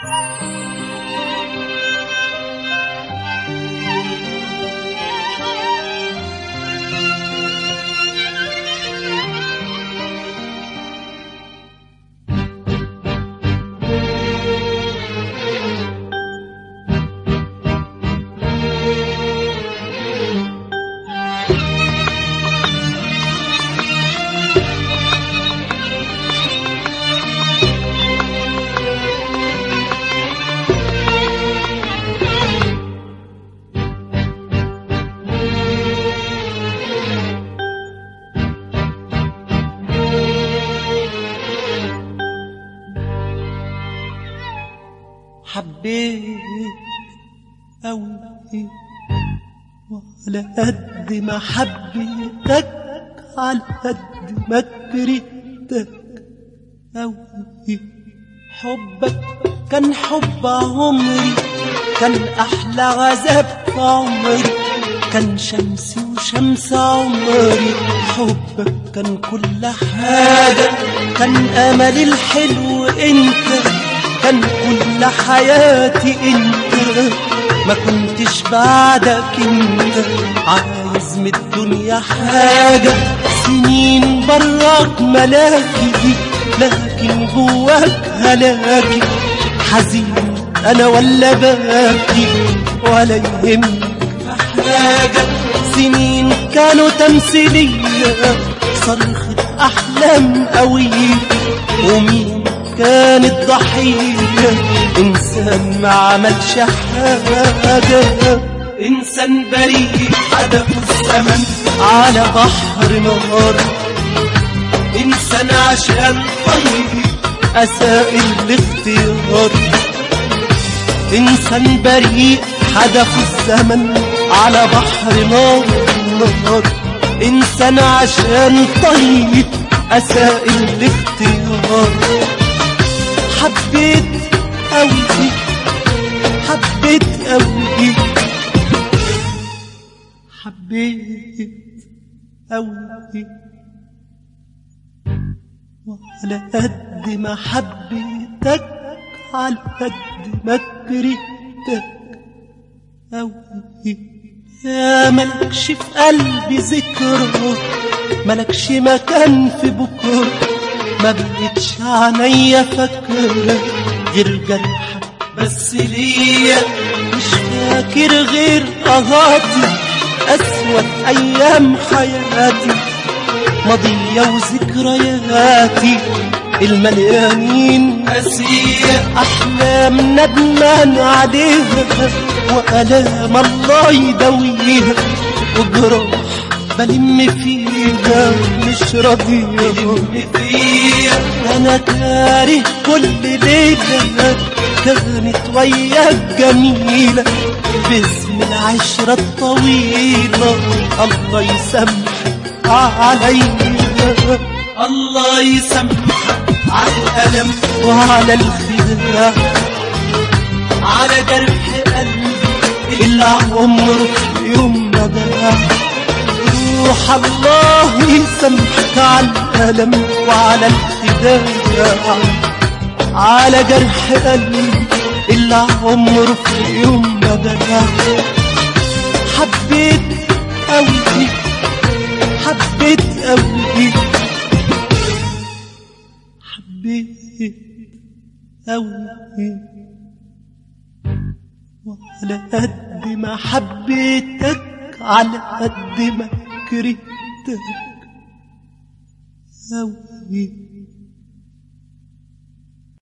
حبيت أوي وعلى قد ما حبيتك على قد ما كرهتك أوي حبك كان حب عمري كان أحلى عذاب في عمري كان شمسي وشمس عمري حبك كان كل حاجة كان أملي الحلو انت كان كل حياتي انت ما كنتش بعدك انت عايز من الدنيا حاجة سنين براك ملاكي لكن جواك هلاكي حزين انا ولا باكي ولا يهمك حاجة سنين كانوا تمثيلية صرخة أحلام قوية ومين كان الضحية إنسان ما عملش حاجة إنسان بريء حدفه الزمن على بحر نار إنسان عشان طيب أساء الاختيار إنسان بريء حدفه الزمن على بحر نار نار إنسان عشان طيب أساء الاختيار حبيت أوي حبيت أوي حبيت أوي وعلى قد ما حبيتك على قد ما كرهتك أوي يا ملكش في قلبي ذكرى ملكش مكان في بكرة ما بقتش عينيا فاكرة غير جرحك بس ليا مش فاكر غير قهاتي أسود أيام حياتي ماضية وذكرياتي المليانين أسية أحلام ندمان عليها وألام الله يداويها وجراح بلم فيها مش راضية بلم فيها أنا كاره كل ليلة كانت وياك جميلة باسم العشرة الطويلة الله يسامحك عليا الله يسامحك على الألم وعلى الخداع على جرح قلبي اللي عمره في يوم ما باع روح الله يسامحك على الألم وعلى الخداع على جرح قلبي اللي عمره في يوم ما باع حبيت أوي حبيت أوي حبيت أوي وعلى قد ما حبيتك على قد ما كرهتك أوي